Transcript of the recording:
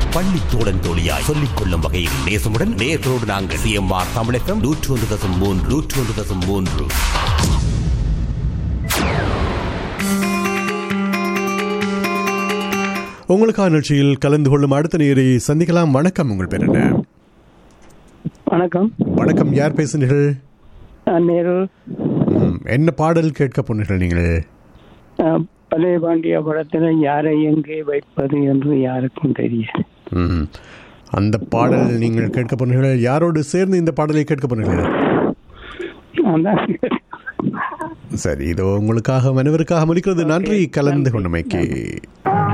பள்ளி தோழன் தோழியாய் சொல்லிக் கொள்ளும் வகையில் நேசமுடன் நேர்களோடு நாங்கள் சிஎம்ஆர் தமிழகம் நூற்றி ஒன்று தசம் மூன்று நூற்றி ஒன்று தசம் மூன்று உங்களுக்கான நிகழ்ச்சியில் கலந்து கொள்ளும் அடுத்த நேரை சந்திக்கலாம் வணக்கம் உங்கள் பேர் என்ன வணக்கம் வணக்கம் யார் பேசுனீர்கள் நான் நேரு ம், என்ன பாடல் கேட்க போனீர்கள் நீங்கள் அஹ், பழைய பாண்டிய படத்தில் யாரை எங்கே வைப்பது என்று யாருக்கும் தெரியாது ம், அந்த பாடல் நீங்கள் கேட்க போனீர்கள் யாரோடு சேர்ந்து இந்த பாடலை கேட்க போனீர்கள் நான் தான் சரி இதோ உங்களுக்காக மனைவருக்காக மொழிக்கிறது நன்றி கலந்து கொண்டமைக்கு